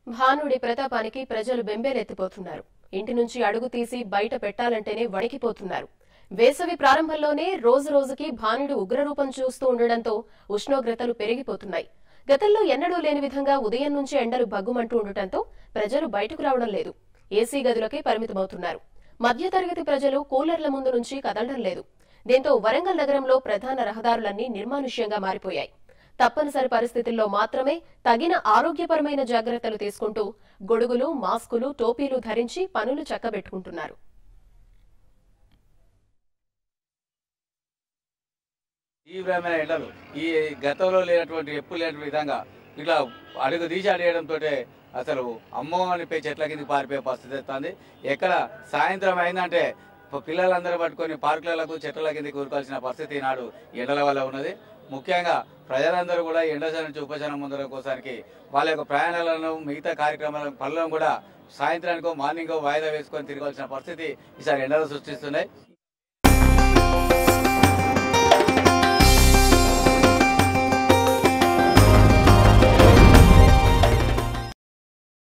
భానుడి ప్రతాపానికి ప్రజలు బెంబేలెత్తిపోతున్నారు ఇంటి నుంచి అడుగు తీసి బయట పెట్టాలంటేనే వణికిపోతున్నారు వేసవి ప్రారంభంలోనే రోజు రోజుకి భానుడు ఉగ్రరూపం చూస్తూ ఉండడంతో ఉష్ణోగ్రతలు పెరిగిపోతున్నాయి గతంలో ఎన్నడూ లేని విధంగా ఉదయం నుంచి ఎండలు భగ్గుమంటూ ఉండటంతో ప్రజలు బయటకు రావడం లేదు ఏసీ గదులకే పరిమితమవుతున్నారు మధ్యతరగతి ప్రజలు కూలర్ల ముందు నుంచి కదలడం లేదు దీంతో వరంగల్ నగరంలో ప్రధాన రహదారులన్నీ నిర్మానుష్యంగా మారిపోయాయి తప్పనిసరి పరిస్థితుల్లో మాత్రమే తగిన ఆరోగ్యపరమైన జాగ్రత్తలు తీసుకుంటూ గొడుగులు మాస్కులు టోపీలు ధరించి పనులు చక్కబెట్టుకుంటున్నారు తీవ్రమైన ఎండలు ఈ గతంలో లేనటువంటి ఎప్పుడు లేనటువంటి విధంగా ఇట్లా అడుగు తీసి అడిగడంతో అసలు అమ్మో అనిపోయి చెట్ల కిందకి పారిపోయే పరిస్థితి వస్తుంది ఎక్కడ సాయంత్రం అయిందంటే ప- పిల్లలందరూ పట్టుకొని పార్కులకు చెట్ల కిందకి ఊరుకోవాల్సిన పరిస్థితి ఈనాడు ఎండల వల్ల ఉన్నది ముఖ్యంగా ప్రజలందరూ కూడా ఎండశాల నుంచి ఉపశమనం పొందడం కోసానికి వాళ్ళ యొక్క ప్రయాణాలను మిగతా కార్యక్రమాల పనులను కూడా సాయంత్రానికో మార్నింగో వాయిదా వేసుకొని తిరగాల్సిన పరిస్థితి ఈసారి ఎండలు సృష్టిస్తున్నాయి